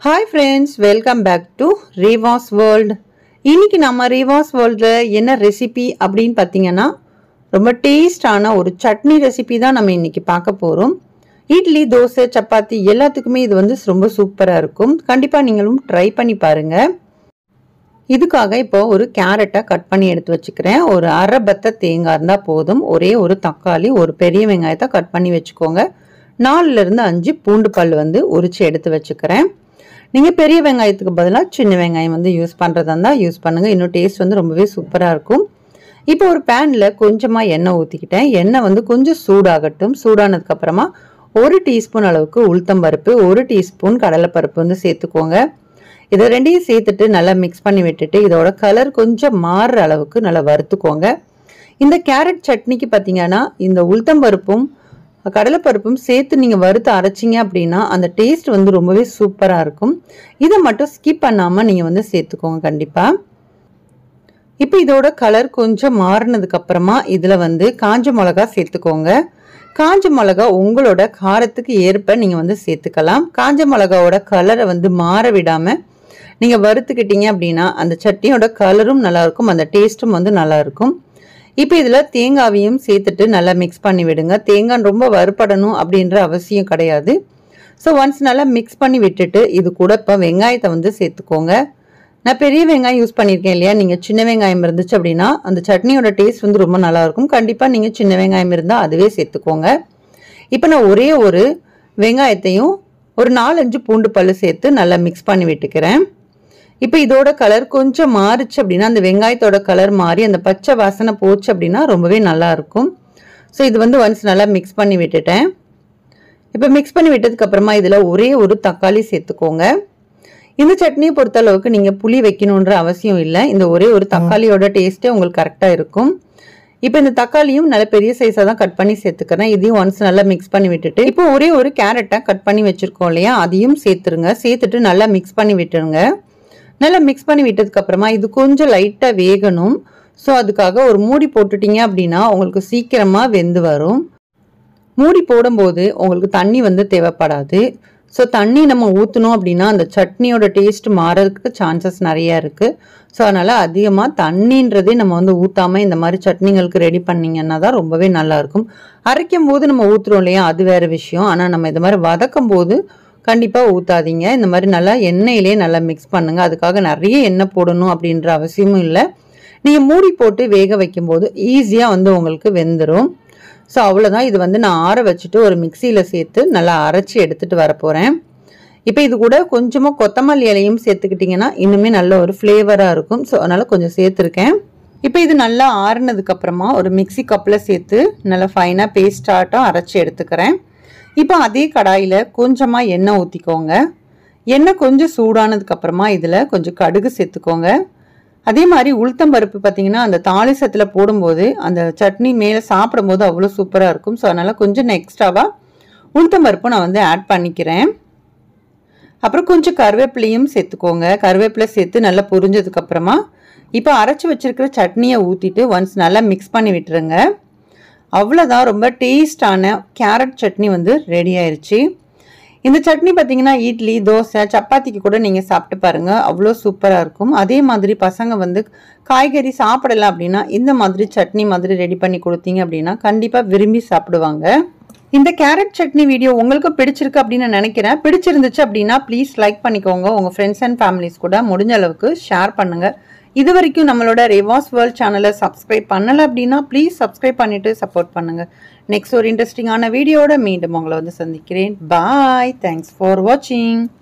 hi friends welcome back to Reevas world இன்னைக்கு நம்ம ரீவாஸ் வேர்ல்டில் என்ன ரெசிபி அப்படின்னு பார்த்தீங்கன்னா ரொம்ப டேஸ்டான ஒரு சட்னி ரெசிபி தான் நம்ம இன்னைக்கு பார்க்க போகிறோம் இட்லி தோசை சப்பாத்தி எல்லாத்துக்குமே இது வந்து ரொம்ப சூப்பராக இருக்கும் கண்டிப்பாக நீங்களும் ட்ரை பண்ணி பாருங்கள் இதுக்காக இப்போ ஒரு கேரட்டை கட் பண்ணி எடுத்து வச்சுக்கிறேன் ஒரு அரை பத்த தேங்காய் இருந்தால் போதும் ஒரே ஒரு தக்காளி ஒரு பெரிய வெங்காயத்தை கட் பண்ணி வச்சுக்கோங்க நாலுலேருந்து அஞ்சு பூண்டு பல் வந்து உரிச்சு எடுத்து வச்சுக்கிறேன் நீங்கள் பெரிய வெங்காயத்துக்கு பதிலாக சின்ன வெங்காயம் வந்து யூஸ் பண்ணுறதா இருந்தால் யூஸ் பண்ணுங்கள் இன்னும் டேஸ்ட் வந்து ரொம்பவே சூப்பராக இருக்கும் இப்போ ஒரு பேனில் கொஞ்சமாக எண்ணெய் ஊற்றிக்கிட்டேன் எண்ணெய் வந்து கொஞ்சம் சூடாகட்டும் சூடானதுக்கப்புறமா ஒரு டீஸ்பூன் அளவுக்கு உளுத்தம்பருப்பு ஒரு டீஸ்பூன் கடலைப்பருப்பு வந்து சேர்த்துக்கோங்க இதை ரெண்டையும் சேர்த்துட்டு நல்லா மிக்ஸ் பண்ணி விட்டுட்டு இதோட கலர் கொஞ்சம் மாறுற அளவுக்கு நல்லா வறுத்துக்கோங்க இந்த கேரட் சட்னிக்கு பார்த்தீங்கன்னா இந்த உளுத்தம்பருப்பும் கடலைப்பருப்பும் சேர்த்து நீங்கள் வறுத்து அரைச்சிங்க அப்படின்னா அந்த டேஸ்ட் வந்து ரொம்பவே சூப்பராக இருக்கும் இதை மட்டும் ஸ்கிப் பண்ணாமல் நீங்கள் வந்து சேர்த்துக்கோங்க கண்டிப்பாக இப்போ இதோட கலர் கொஞ்சம் மாறினதுக்கு அப்புறமா இதில் வந்து காஞ்ச மிளகா சேர்த்துக்கோங்க காஞ்ச மிளகா உங்களோட காரத்துக்கு ஏற்ப நீங்கள் வந்து சேர்த்துக்கலாம் காஞ்ச மிளகாவோட கலரை வந்து மாற விடாமல் நீங்கள் வறுத்துக்கிட்டீங்க அப்படின்னா அந்த சட்னியோட கலரும் நல்லாயிருக்கும் அந்த டேஸ்ட்டும் வந்து நல்லாயிருக்கும் இப்போ இதில் தேங்காவையும் சேர்த்துட்டு நல்லா மிக்ஸ் பண்ணி விடுங்க தேங்காய் ரொம்ப வறுபடணும் அப்படின்ற அவசியம் கிடையாது ஸோ ஒன்ஸ் நல்லா மிக்ஸ் பண்ணி விட்டுட்டு இது கூட இப்போ வெங்காயத்தை வந்து சேர்த்துக்கோங்க நான் பெரிய வெங்காயம் யூஸ் பண்ணியிருக்கேன் இல்லையா நீங்கள் சின்ன வெங்காயம் இருந்துச்சு அப்படின்னா அந்த சட்னியோட டேஸ்ட் வந்து ரொம்ப நல்லாயிருக்கும் கண்டிப்பாக நீங்கள் சின்ன வெங்காயம் இருந்தால் அதுவே சேர்த்துக்கோங்க இப்போ நான் ஒரே ஒரு வெங்காயத்தையும் ஒரு நாலஞ்சு பூண்டு பல்லு சேர்த்து நல்லா மிக்ஸ் பண்ணி விட்டுக்கிறேன் இப்போ இதோட கலர் கொஞ்சம் மாறுச்சு அப்படின்னா அந்த வெங்காயத்தோட கலர் மாறி அந்த பச்சை வாசனை போச்சு அப்படின்னா ரொம்பவே நல்லா இருக்கும் ஸோ இது வந்து ஒன்ஸ் நல்லா மிக்ஸ் பண்ணி விட்டுட்டேன் இப்போ மிக்ஸ் பண்ணி விட்டதுக்கு அப்புறமா இதில் ஒரே ஒரு தக்காளி சேர்த்துக்கோங்க இந்த சட்னியை பொறுத்த அளவுக்கு நீங்கள் புளி வைக்கணுன்ற அவசியம் இல்லை இந்த ஒரே ஒரு தக்காளியோட டேஸ்ட்டே உங்களுக்கு கரெக்டாக இருக்கும் இப்போ இந்த தக்காளியும் நல்ல பெரிய சைஸாக தான் கட் பண்ணி சேர்த்துக்கிறேன் இதையும் ஒன்ஸ் நல்லா மிக்ஸ் பண்ணி விட்டுட்டு இப்போ ஒரே ஒரு கேரட்டை கட் பண்ணி வச்சுருக்கோம் இல்லையா அதையும் சேர்த்துருங்க சேர்த்துட்டு நல்லா மிக்ஸ் பண்ணி விட்டுருங்க நல்லா மிக்ஸ் பண்ணி விட்டதுக்கு அப்புறமா இது கொஞ்சம் லைட்டாக வேகணும் ஸோ அதுக்காக ஒரு மூடி போட்டுட்டீங்க அப்படின்னா உங்களுக்கு சீக்கிரமாக வெந்து வரும் மூடி போடும்போது உங்களுக்கு தண்ணி வந்து தேவைப்படாது ஸோ தண்ணி நம்ம ஊற்றணும் அப்படின்னா அந்த சட்னியோட டேஸ்ட் மாறதுக்கு சான்சஸ் நிறையா இருக்குது ஸோ அதனால் அதிகமாக தண்ணின்றதே நம்ம வந்து ஊற்றாமல் இந்த மாதிரி சட்னிங்களுக்கு ரெடி பண்ணிங்கன்னா தான் ரொம்பவே நல்லாயிருக்கும் அரைக்கும் போது நம்ம ஊற்றுறோம் இல்லையா அது வேறு விஷயம் ஆனால் நம்ம இந்த மாதிரி வதக்கும் போது கண்டிப்பாக ஊற்றாதீங்க இந்த மாதிரி நல்லா எண்ணெயிலே நல்லா மிக்ஸ் பண்ணுங்கள் அதுக்காக நிறைய எண்ணெய் போடணும் அப்படின்ற அவசியமும் இல்லை நீங்கள் மூடி போட்டு வேக வைக்கும்போது ஈஸியாக வந்து உங்களுக்கு வெந்துடும் ஸோ அவ்வளோதான் இது வந்து நான் ஆற வச்சுட்டு ஒரு மிக்சியில் சேர்த்து நல்லா அரைச்சி எடுத்துகிட்டு வரப்போகிறேன் இப்போ இது கூட கொஞ்சமாக கொத்தமல்லி இலையும் சேர்த்துக்கிட்டிங்கன்னா இன்னுமே நல்ல ஒரு ஃப்ளேவராக இருக்கும் ஸோ அதனால் கொஞ்சம் சேர்த்துருக்கேன் இப்போ இது நல்லா ஆறுனதுக்கப்புறமா ஒரு மிக்சி கப்பில் சேர்த்து நல்லா ஃபைனாக பேஸ்டாட்டம் அரைச்சி எடுத்துக்கிறேன் இப்போ அதே கடாயில் கொஞ்சமாக எண்ணெய் ஊற்றிக்கோங்க எண்ணெய் கொஞ்சம் சூடானதுக்கப்புறமா இதில் கொஞ்சம் கடுகு சேர்த்துக்கோங்க அதே மாதிரி உளுத்தம்பருப்பு பார்த்தீங்கன்னா அந்த தாளிசத்தில் போடும்போது அந்த சட்னி மேலே சாப்பிடும்போது அவ்வளோ சூப்பராக இருக்கும் ஸோ அதனால் கொஞ்சம் எக்ஸ்ட்ராவாக உளுத்தம்பருப்பு நான் வந்து ஆட் பண்ணிக்கிறேன் அப்புறம் கொஞ்சம் கருவேப்பிலையும் சேர்த்துக்கோங்க கருவேப்பிலை சேர்த்து நல்லா பொரிஞ்சதுக்கப்புறமா இப்போ அரைச்சி வச்சிருக்கிற சட்னியை ஊற்றிட்டு ஒன்ஸ் நல்லா மிக்ஸ் பண்ணி விட்டுருங்க அவ்வளோதான் ரொம்ப டேஸ்டான கேரட் சட்னி வந்து ரெடி ஆயிடுச்சு இந்த சட்னி பார்த்தீங்கன்னா இட்லி தோசை சப்பாத்திக்கு கூட நீங்கள் சாப்பிட்டு பாருங்கள் அவ்வளோ சூப்பராக இருக்கும் அதே மாதிரி பசங்க வந்து காய்கறி சாப்பிடல அப்படின்னா இந்த மாதிரி சட்னி மாதிரி ரெடி பண்ணி கொடுத்தீங்க அப்படின்னா கண்டிப்பாக விரும்பி சாப்பிடுவாங்க இந்த கேரட் சட்னி வீடியோ உங்களுக்கு பிடிச்சிருக்கு அப்படின்னு நினைக்கிறேன் பிடிச்சிருந்துச்சு அப்படின்னா ப்ளீஸ் லைக் பண்ணிக்கோங்க உங்கள் ஃப்ரெண்ட்ஸ் அண்ட் ஃபேமிலிஸ் கூட முடிஞ்ச அளவுக்கு ஷேர் பண்ணுங்கள் இது வரைக்கும் நம்மளோட ரேவாஸ் வேர்ல்ட் சேனலை சப்ஸ்கிரைப் பண்ணலை அப்படின்னா ப்ளீஸ் சப்ஸ்கிரைப் பண்ணிவிட்டு சப்போர்ட் பண்ணுங்கள் நெக்ஸ்ட் ஒரு இன்ட்ரெஸ்டிங்கான வீடியோட மீண்டும் உங்களை வந்து சந்திக்கிறேன் பாய் தேங்க்ஸ் ஃபார் வாட்சிங்